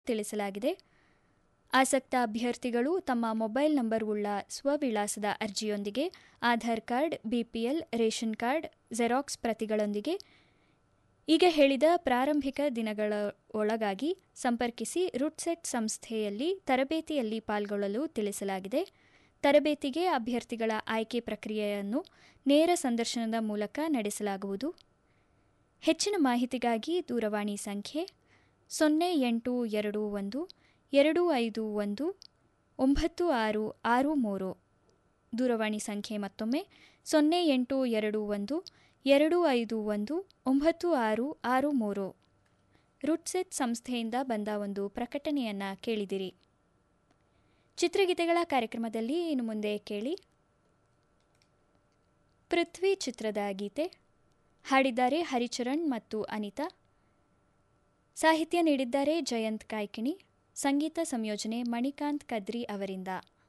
ತಿಳಿಸಲಾಗಿದೆ ಆಸಕ್ತ ಅಭ್ಯರ್ಥಿಗಳು ತಮ್ಮ ಮೊಬೈಲ್ ನಂಬರ್ ಉಳ್ಳ ಸ್ವವಿಳಾಸದ ಅರ್ಜಿಯೊಂದಿಗೆ Aadhaar card BPL ration card xerox ಪ್ರತಿಗಳೊಂದಿಗೆ ಈಗ ಹೇಳಿದ ಪ್ರಾರಂಭಿಕ ದಿನಗಳ ಒಳಗಾಗಿ ಸಂಪರ್ಕಿಸಿ ರುಟ್ಸೆಟ್ ಸಂಸ್ಥೆಯಲ್ಲಿ ತರಬೇತಿಯಲ್ಲಿ ಪಾಲ್ಗೊಳ್ಳಲು ತಿಳಿಸಲಾಗಿದೆ ತರಬೇತಿಗೆ ಅಭ್ಯರ್ಥಿಗಳ ಆಯ್ಕೆ ಪ್ರಕ್ರಿಯೆಯನ್ನು ನೇರ ಸಂದರ್ಶನದ ಮೂಲಕ ನಡೆಸಲಾಗುವುದು ಹೆಚ್ಚಿನ ಮಾಹಿತಿಗಾಗಿ ದೂರವಾಣಿ ಸಂಖ್ಯೆ ಸೊನ್ನೆ ಎಂಟು ಎರಡು ಒಂದು ಎರಡು ಐದು ಒಂದು ಒಂಬತ್ತು ಆರು ಆರು ಮೂರು ದೂರವಾಣಿ ಸಂಖ್ಯೆ ಮತ್ತೊಮ್ಮೆ ಸೊನ್ನೆ ಎಂಟು ಎರಡು ಒಂದು ಎರಡು ಐದು ಒಂದು ಒಂಬತ್ತು ಆರು ಆರು ಮೂರು ರುಟ್ಸೆಟ್ ಸಂಸ್ಥೆಯಿಂದ ಬಂದ ಒಂದು ಪ್ರಕಟಣೆಯನ್ನು ಕೇಳಿದಿರಿ ಚಿತ್ರಗೀತೆಗಳ ಕಾರ್ಯಕ್ರಮದಲ್ಲಿ ಇನ್ನು ಮುಂದೆ ಕೇಳಿ ಪೃಥ್ವಿ ಚಿತ್ರದ ಗೀತೆ ಹಾಡಿದ್ದಾರೆ ಹರಿಚರಣ್ ಮತ್ತು ಅನಿತಾ ಸಾಹಿತ್ಯ ನೀಡಿದ್ದಾರೆ ಜಯಂತ್ ಕಾಯ್ಕಿಣಿ ಸಂಗೀತ ಸಂಯೋಜನೆ ಮಣಿಕಾಂತ್ ಕದ್ರಿ ಅವರಿಂದ